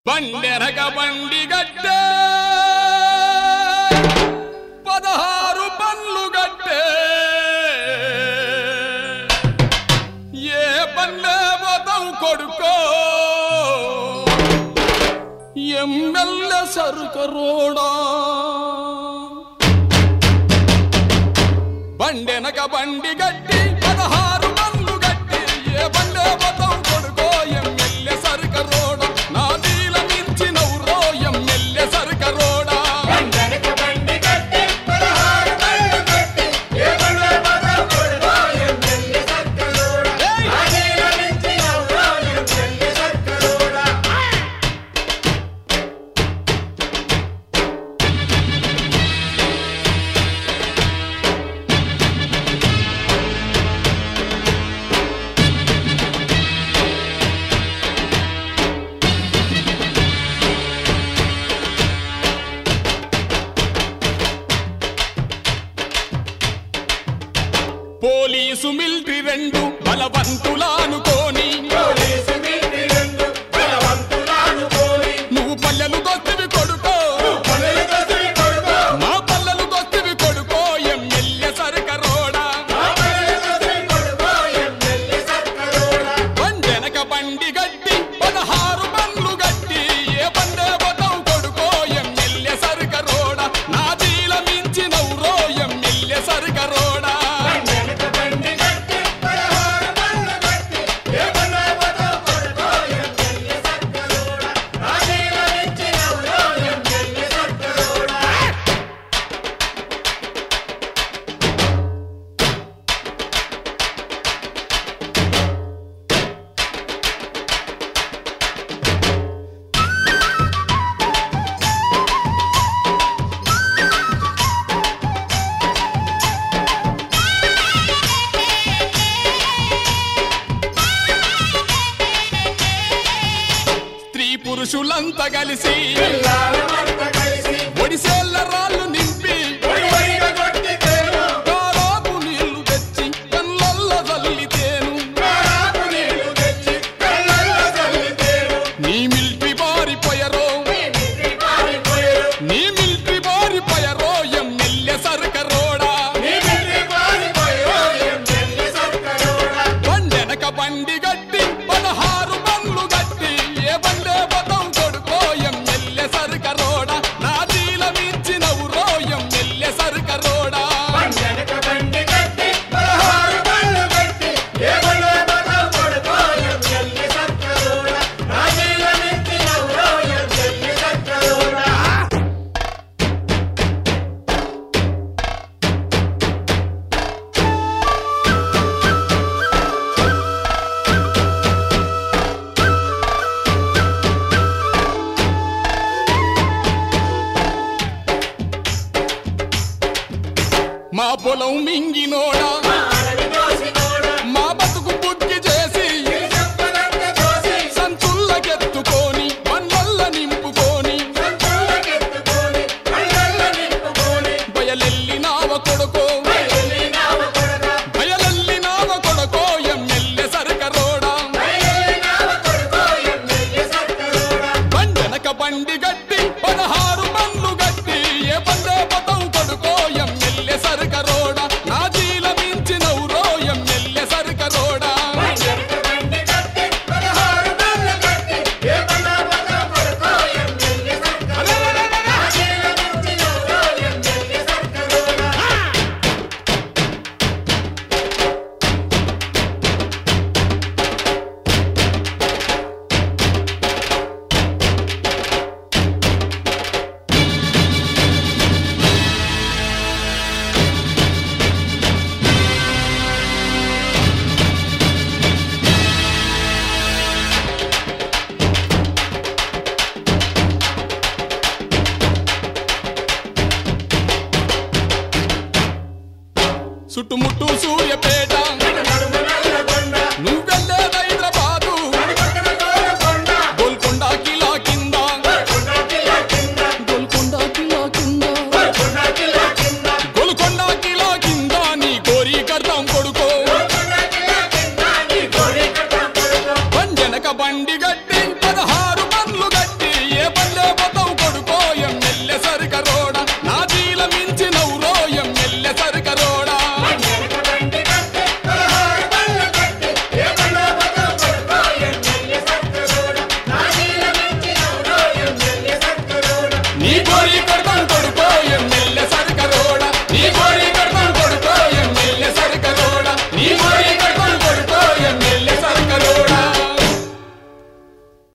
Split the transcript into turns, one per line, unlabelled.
బండెనక బండి గట్టే పదహారు పన్లు గట్టే ఏ పల్లె పోతావు కొడుకో ఎమ్మెల్యే సరుకరోడా బండెనక బండి గట్టి పదహారు పన్లు గట్టి ఏ బండే పోతావు కొడుకో ఎమ్మెల్యే సరుకరోడా నా దీల మించినవురో ఎమ్మెల్యే సరుకరోడా
బండెనక బండి కట్టి పదహారు బండ్లు కట్టి ఏ బండ్ల పదం కొడుకో ఎమ్మెల్యే సర్కరోడా
ఏయ్!
ఆగేల నుంచి నవ్వో ఎమ్మెల్యే సర్కరోడా
పోలీసు మిలిటరీ రెండు బలవంతులానుకోని
పోలీసు మీటి రెండు బలవంతులాను పోయి
నువ్వు పల్లెలు దొస్తివి కొడుకో
పనులు కసి కొడుకో
మా పల్లెలు దొస్తివి కొడుకో ఎమ్మెల్యే సరుకరోడా
ఆ పనులు కసి కొడుకో ఎమ్మెల్యే సర్కరోడా
బండెనక బండి గట్టి పదహారు బండ్లు గట్టి ఏ బండే పోతావు కొడుకో ఎమ్మెల్యే సరుకరోడా నా దీల మించినవురో ఎమ్మెల్యే సరుకరోడా
బండెనక బండి కట్టి పదహారు బండ్లు కట్టి ఏ బండ్ల పదం కొడుకో ఎమ్మెల్యే సర్కరోడా ఆగేల నుంచి నవ్వో ఎమ్మెల్యే సర్కరోడా
స్త్రీ పురుషులంతా కలిసి
పిల్లాలమంతా కలిసి
ఒడిసేళ్ల రాళ్ళు నింపి
ఒడి ఒడిగా కొట్టితేను
కారాపు నీళ్లు తెచ్చి కళ్ళల్ల చల్లితేను
కారాపు నీళ్లు తెచ్చి కళ్ళల్లో చల్లితేను
నీ మిల్ట్రీ పారిపోయరో
మీ మిత్రి పారిపోయారు
నీ మిల్ట్రీ పారిపోయరో ఎమ్మెల్యే సరుకరోడా
మీ మిత్రి పారిపోయారు ఎమ్మెల్యే సర్కరోడా
బండెనక బండి గట్టి పదహారు బండ్లు గట్టి ఏ బండే పదం కొడుకో ఎమ్మెల్యే సరుకరోడా నా దీల మించినవురో ఎమ్మెల్యే సరుకరోడా
బండెనక బండి కట్టి పదహారు బండ్లు కట్టి ఏ బండ్ల పదం కొడుకో ఎమ్మెల్యే సర్కరోడా రాజీల నెత్తి నవ్వో ఎమ్మెల్యే సర్కరోడా
మా పొలం మింగినోడా